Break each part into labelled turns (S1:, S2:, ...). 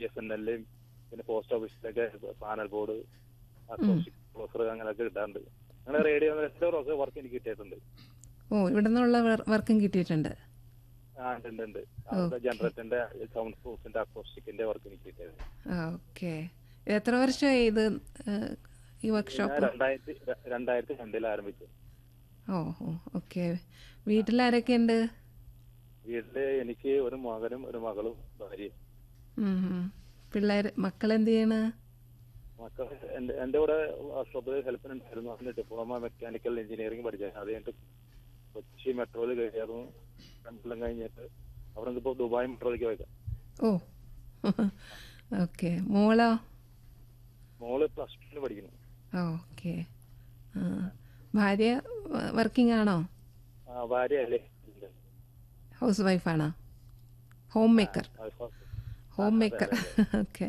S1: S N എല്ലും പിന്നെ post ഓഫീസിലൊക്കെ പാനൽ ബോർഡ് ക്ലോസർ അങ്ങനെയൊക്കെ കിട്ടാറുണ്ട് അങ്ങനെ റേഡിയോ ഒക്കെ വർക്ക് എനിക്ക് കിട്ടിയിട്ടുണ്ട്
S2: ഓ ഇവിടെ നിന്നുള്ള വർക്കും കിട്ടിയിട്ടുണ്ട്
S1: ആ ഉണ്ട് ഉണ്ട് ഉണ്ട് അവിടുത്തെ ജനറേറ്ററിന്റെ സൗണ്ട് പ്രൂഫിന്റെ അക്കോസ്റ്റിക്കിന്റെ വർക്ക് എനിക്ക് കിട്ടിയത്
S2: ഓക്കെ എത്ര വർഷമായി ഇത് ഏഹ്, ഈ
S1: ഞാൻ
S2: വർക്ക്ഷോപ്പ്
S1: രണ്ടായിരത്തി ര- രണ്ടായിരത്തി രണ്ടിൽ ആരംഭിച്ചു
S2: ഓ ഓ ഓക്കെ വീട്ടിലാരൊക്കെ ഉണ്ട്
S1: വീട്ടില് എനിക്ക് ഒരു മകനും ഒരു മകളും ഭാര്യയും
S2: പിള്ളേർ മക്കളെന്ത് ചെയ്യണ്
S1: മക്കൾ എന്റെ എന്റെ കൂടെ വർക്ക്ഷോപ്പിൽ ഹെൽപ്പിനുണ്ടായിരുന്നു അതിന് ഡിപ്ലോമ മെക്കാനിക്കൽ എഞ്ചിനീയറിംഗ് പഠിച്ചത് അത് കഴിഞ്ഞിട്ട് കൊച്ചി മെട്രോയിൽ കയറിയായിരുന്നു രണ്ടെല്ലാം കഴിഞ്ഞിട്ട് അവിടെ നിന്ന് ഇപ്പോൾ ദുബായ് മെട്രോയിലേക്ക് പോയത്
S2: ഓ ഓക്കെ മോളോ
S1: മോള് പ്ലസ് ടുവിന് പഠിക്കുന്നു
S2: ഓക്കെ ഭാര്യ വർക്കിംഗ് ആണോ
S1: ആ ഭാര്യ അല്ലേ
S2: ഹൗസ് വൈഫാണോ home maker home maker okay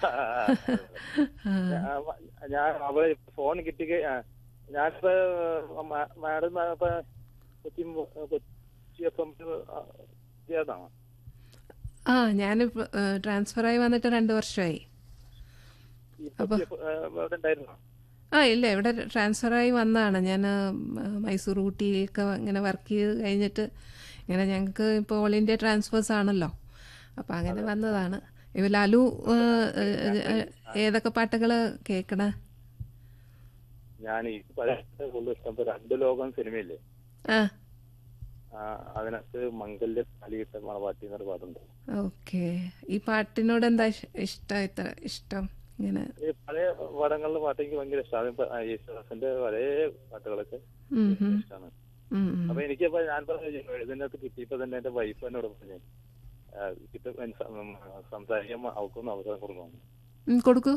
S1: ഞാൻ അവളെ ഫോൺ കിട്ടി ഞാനിപ്പോ മാ- മാഡം ഇപ്പൊ കൊച്ചി മു- കൊച്ചി എഫ് എം ചെയ്തതാണോ
S2: ആ ഞാനിപ്പോൾ ട്രാൻസ്ഫറായി വന്നിട്ട് രണ്ട് വർഷമായി
S1: ഈ കൊച്ചി എഫ്- ഏ, ഇവിടെ ഉണ്ടായിരുന്നോ
S2: ആ ഇല്ല ഇവിടെ ട്രാൻസ്ഫറായി വന്നതാണ് ഞാൻ മൈസൂർ ഊട്ടിയിലൊക്കെ ഇങ്ങനെ വർക്ക് ചെയ്ത് കഴിഞ്ഞിട്ട് ഇങ്ങനെ ഞങ്ങൾക്ക് ഇപ്പോൾ ഓൾ ഇന്ത്യ ട്രാൻസ്ഫേഴ്സ് ആണല്ലോ അപ്പോൾ അങ്ങനെ വന്നതാണ് ഇവ ലാലു ആ, ഏ, ഏ, ഏതൊക്കെ പാട്ടുകൾ കേൾക്കണേ
S1: ഞാൻ ഈ പഴയ കൂടുതൽ ഇഷ്ടം ഇപ്പൊ രണ്ട് ലോകം സിനിമയില്ലേ
S2: ആ
S1: ആ, അതിനകത്ത് മംഗല്യ താലിയിട്ട മണവാട്ടി എന്നൊരു പാട്ടുണ്ട്
S2: ഓക്കെ ഈ പാട്ടിനോട് എന്താ ഇഷ്- ഇഷ്ടം ഇത്ര ഇഷ്ടം ഇങ്ങനെ
S1: ഈ പഴയ പടങ്ങളിലെ പാട്ട് എനിക്ക് ഭയങ്കര ഇഷ്ടമാണ് യേശുദാസിന്റെ പഴയ പാട്ടുകളൊക്കെ
S2: ഉം, ഉം,
S1: ഇഷ്ടമാണ്
S2: ഉം, ഉം.
S1: അപ്പൊ എനിക്കിപ്പോ ഞാൻ പറഞ്ഞു ഇതിനകത്ത് കിട്ടിയപ്പോ തന്നെ എന്റെ വൈഫ് എന്നോട് പറഞ്ഞു ആ, കിട്ടും ഉം, സംസാരിക്കാൻ അവൾക്കൊന്ന് അവസരം കൊടുക്കണം
S2: ഉം, കൊടുക്കൂ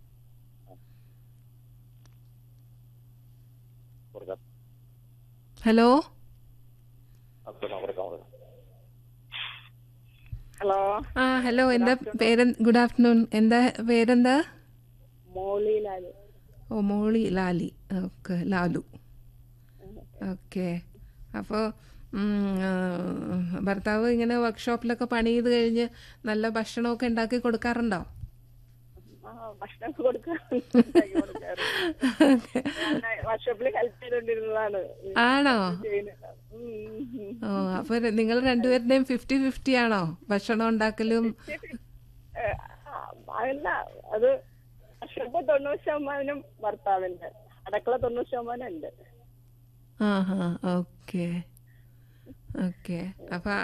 S1: കൊടുക്കാം
S2: ഹലോ
S1: കൊടുക്കാം കൊടുക്കാം കൊടുക്കാം
S3: ഹലോ
S2: ആ ഹലോ എന്താ പേര് ഗുഡ് ആഫ്റ്റർനൂൺ എന്താ പേരെന്താ
S3: മോളിയിലാണ്
S2: ഓ മോളി ലാലി ഓക്കെ ലാലു ഓക്കെ അപ്പോൾ ഭർത്താവ് ഇങ്ങനെ വർക്ക്ഷോപ്പിലൊക്കെ പണി ചെയ്ത് കഴിഞ്ഞ് നല്ല ഭക്ഷണമൊക്കെ ഉണ്ടാക്കി കൊടുക്കാറുണ്ടോ
S3: ആ ഭക്ഷണം കൊടുക്കാൻ വർഷോപ്പിൽ ഹെൽപ്പ് ചെയ്തോണ്ടിരുന്നതാണ്
S2: ആണോ
S3: ചെയ്യുന്നത് ഉം, ഉം, ഉം.
S2: ഓ അപ്പോൾ നിങ്ങൾ രണ്ടുപേരുടെയും ഫിഫ്റ്റി ഫിഫ്റ്റി ആണോ ഭക്ഷണം ഉണ്ടാക്കലും
S3: ഏ, ആ, അതല്ല അത് വർഷോപ്പ് തൊണ്ണൂറ് ശതമാനം ഭർത്താവിന്റെ അടക്കള തൊണ്ണൂറ് ശതമാനം ഉണ്ട്
S2: ആ ഹാ ഓക്കെ ഓക്കെ അപ്പം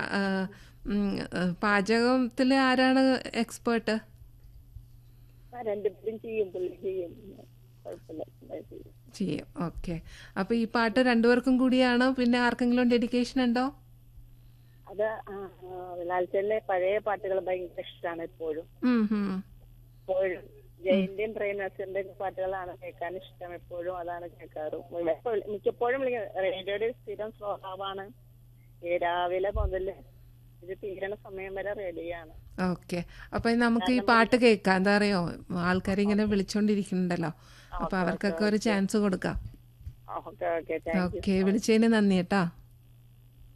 S2: പാചകത്തിൽ ആരാണ് എക്സ്പേർട്ട്
S3: ആ, രണ്ടുപേരും ചെയ്യും പുള്ളി ചെയ്യും കുഴപ്പമില്ല നന്നായി ചെയ്യും.
S2: ചെയ്യും ഓക്കെ അപ്പോൾ ഈ പാട്ട് രണ്ടുപേർക്കും കൂടിയാണോ പിന്നെ ആർക്കെങ്കിലും ഡെഡിക്കേഷൻ ഉണ്ടോ
S3: അത് ആ, ആ, ലാൽച്ചലിലെ പഴയ പാട്ടുകൾ ഭയങ്കര ഇഷ്ടമാണ് എപ്പോഴും
S2: ഉം, ഉം.
S3: എപ്പോഴും ജയന്റെയും പ്രേംനസറിന്റെയും പാട്ടുകളാണ് കേൾക്കാൻ ഇഷ്ടം എപ്പോഴും അതാണ് കേൾക്കാറ് എപ്പോഴും- മിക്കപ്പോഴും വിളിക്കുന്നത് റേഡിയോയുടെ സ്ഥിരം ശ്രോതാവാണ് ഈ രാവിലെ മുതൽ ഇത് തീരണ സമയം വരെ റെഡിയാണ്
S2: ഓക്കെ അപ്പൊ നമുക്ക് ഈ പാട്ട് കേൾക്കാം എന്താ അറിയോ ആൾക്കാർ ഇങ്ങനെ വിളിച്ചോണ്ടിരിക്കുന്നുണ്ടല്ലോ അപ്പൊ അവർക്കൊക്കെ ഒരു ചാൻസ് കൊടുക്കാം
S3: okay okay thank you
S2: okay വിളിച്ചതിന് നന്ദി കേട്ടോ